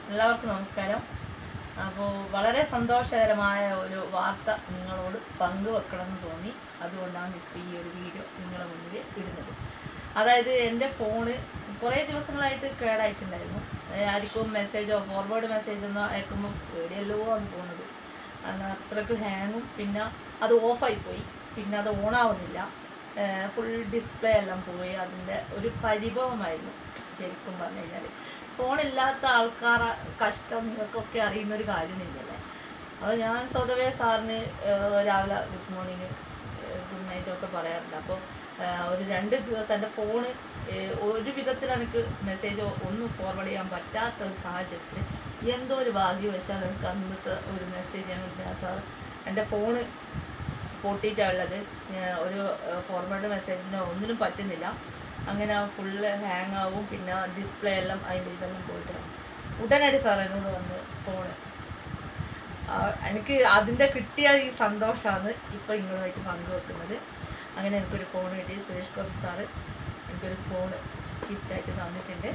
എല്ലാവർക്കും നമസ്കാരം അപ്പോൾ വളരെ സന്തോഷകരമായ ഒരു വാർത്ത നിങ്ങളോട് പങ്കുവെക്കണമെന്ന് തോന്നി അതുകൊണ്ടാണ് ഇപ്പോൾ ഈ ഒരു വീഡിയോ നിങ്ങളുടെ മുന്നിൽ ഇടുന്നത് അതായത് എൻ്റെ ഫോണ് കുറേ ദിവസങ്ങളായിട്ട് കേടായിട്ടുണ്ടായിരുന്നു ഏ, ആർക്കും മെസ്സേജോ ഫോർവേഡ് മെസ്സേജൊന്നും അയക്കുമ്പോൾ എവിടെയല്ലോ ആണ് പോകുന്നത് കാരണം അത്രയ്ക്ക് ഹാങ്ങും പിന്നെ അത് ഓഫായി പോയി പിന്നെ അത് ഓണാവുന്നില്ല ഫുൾ ഡിസ്പ്ലേ എല്ലാം പോയി അതിൻ്റെ ഒരു പരിഭവമായിരുന്നു ശരിക്കും പറഞ്ഞു കഴിഞ്ഞാൽ ഫോണില്ലാത്ത ആൾക്കാരെ കഷ്ടം നിങ്ങൾക്കൊക്കെ അറിയുന്ന ഒരു കാര്യം തന്നെയല്ലേ അപ്പോൾ ഞാൻ സ്വതവേ സാറിന് ഏഹ്, രാവിലെ ഗുഡ് മോർണിംഗ് ഗുഡ് നൈറ്റും ഒക്കെ പറയാറുണ്ട് അപ്പോൾ ഒരു രണ്ട് ദിവസം എൻ്റെ ഫോണ് ഏഹ്, ഒരു വിധത്തിൽ എനിക്ക് മെസ്സേജോ ഒന്നും ഫോർവേഡ് ചെയ്യാൻ പറ്റാത്ത ഒരു സാഹചര്യത്തിൽ എന്തോ ഒരു ഭാഗ്യവശാൽ എനിക്ക് അന്നത്തെ ഒരു മെസ്സേജ് ഞാൻ കിട്ടിയ സാർ എൻ്റെ ഫോണ് പൊട്ടിയിട്ടുള്ളത് ഒരു ഫോർവേഡ് മെസ്സേജിനോ ഒന്നിനും പറ്റുന്നില്ല അങ്ങനെ ഫുള്ള് ഹാങ് ആവും പിന്നെ ഡിസ്പ്ലേ എല്ലാം അതിൻ്റെ ഇതെല്ലാം പോയിട്ട് ഉടനടി സാർ എന്നോട് വന്ന് ഫോണ് ആ, എനിക്ക് അതിൻ്റെ കിട്ടിയ ഈ സന്തോഷമാണ് ഇപ്പോൾ നിങ്ങളുമായിട്ട് പങ്കുവെക്കുന്നത് അങ്ങനെ എനിക്കൊരു ഫോൺ കിട്ടി സുരേഷ് ഗോപി സാറ് എനിക്കൊരു ഫോൺ ഗിഫ്റ്റായിട്ട് തന്നിട്ടുണ്ട്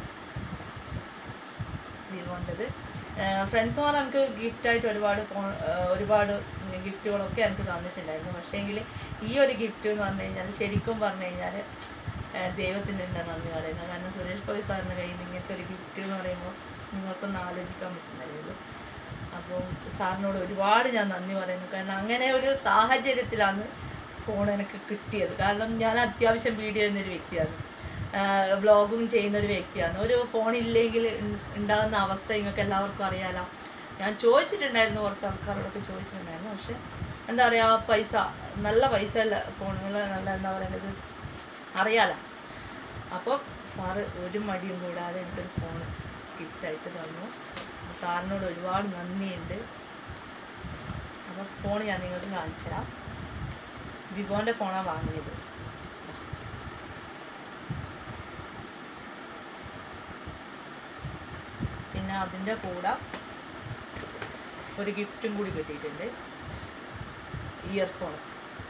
വിവോണ്ടത് ഫ്രണ്ട്സുമാർ എനിക്ക് ഗിഫ്റ്റായിട്ട് ഒരുപാട് ഫോൺ ഒരുപാട് ഗിഫ്റ്റുകളൊക്കെ എനിക്ക് തന്നിട്ടുണ്ടായിരുന്നു പക്ഷേങ്കിൽ ഈ ഒരു ഗിഫ്റ്റ് എന്ന് പറഞ്ഞു കഴിഞ്ഞാൽ ശരിക്കും പറഞ്ഞു കഴിഞ്ഞാൽ ദൈവത്തിന് തന്നെ നന്ദി പറയുന്നത് കാരണം സുരേഷ് ഗോപി സാറിൻ്റെ കയ്യിൽ നിന്ന് ഇങ്ങനത്തെ ഒരു ഗിഫ്റ്റ് എന്ന് പറയുമ്പോൾ നിങ്ങൾക്കൊന്ന് ആലോചിക്കാൻ പറ്റുന്നില്ലല്ലോ അപ്പോൾ സാറിനോട് ഒരുപാട് ഞാൻ നന്ദി പറയുന്നു കാരണം അങ്ങനെ ഒരു സാഹചര്യത്തിലാണ് ഫോൺ എനിക്ക് കിട്ടിയത് കാരണം ഞാൻ അത്യാവശ്യം വീഡിയോ ചെയ്യുന്നൊരു വ്യക്തിയാണ് വ്ളോഗും ചെയ്യുന്ന ഒരു വ്യക്തിയാണ് ഒരു ഫോൺ ഇല്ലെങ്കിൽ ഉൺ- ഉണ്ടാകുന്ന അവസ്ഥ നിങ്ങൾക്ക് എല്ലാവർക്കും അറിയാലോ ഞാൻ ചോദിച്ചിട്ടുണ്ടായിരുന്നു കുറച്ച് ആൾക്കാരോടൊക്കെ ചോദിച്ചിട്ടുണ്ടായിരുന്നു പക്ഷെ എന്താ പറയുക പൈസ നല്ല പൈസ അല്ല ഫോണുകൾ നല്ല എന്താ പറയുന്നത് അറിയാലോ അപ്പോൾ സാറ് ഒരു മടിയും കൂടാതെ എനിക്കൊരു ഫോൺ ഗിഫ്റ്റായിട്ട് തന്നു സാറിനോട് ഒരുപാട് നന്ദിയുണ്ട് അപ്പോൾ ഫോൺ ഞാൻ നിങ്ങൾക്ക് കാണിച്ചു തരാം വിവോൻ്റെ ഫോണാണ് വാങ്ങിയത് പിന്നെ അതിൻ്റെ കൂടെ ഒരു ഗിഫ്റ്റും കൂടി കിട്ടിയിട്ടുണ്ട് ഇയർഫോൺ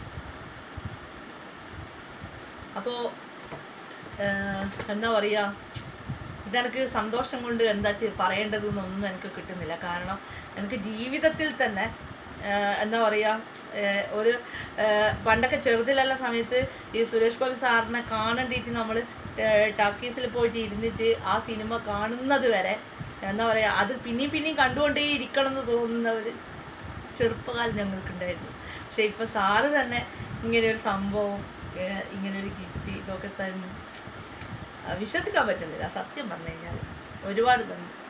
അപ്പോൾ എന്താ പറയുക ഇതെനിക്ക് സന്തോഷം കൊണ്ട് എന്താ ചെയ്യ പറയേണ്ടതെന്നൊന്നും എനിക്ക് കിട്ടുന്നില്ല കാരണം എനിക്ക് ജീവിതത്തിൽ തന്നെ ആഹ് എന്താ പറയുക ആഹ് ഒരു ആഹ് പണ്ടൊക്കെ ചെറുതിലുള്ള സമയത്ത് ഈ സുരേഷ് ഗോപി സാറിനെ കാണേണ്ടിയിട്ട് നമ്മൾ ടക്കീസിൽ പോയിട്ട് ഇരുന്നിട്ട് ആ സിനിമ കാണുന്നത് വരെ എന്താ പറയുക അത് പിന്നെയും പിന്നെയും കണ്ടുകൊണ്ടേ ഇരിക്കണം എന്ന് തോന്നുന്ന ഒരു ചെറുപ്പകാലം ഞങ്ങൾക്കുണ്ടായിരുന്നു പക്ഷേ ഇപ്പം സാറ് തന്നെ ഇങ്ങനെ ഒരു സംഭവം ഏഹ് ഇങ്ങനെ ഒരു ഗിഫ്റ്റ് ഇതൊക്കെ തന്നെ ആ, വിശ്വസിക്കാൻ പറ്റുന്നില്ല സത്യം പറഞ്ഞു കഴിഞ്ഞാൽ ഒരുപാട് നന്ദി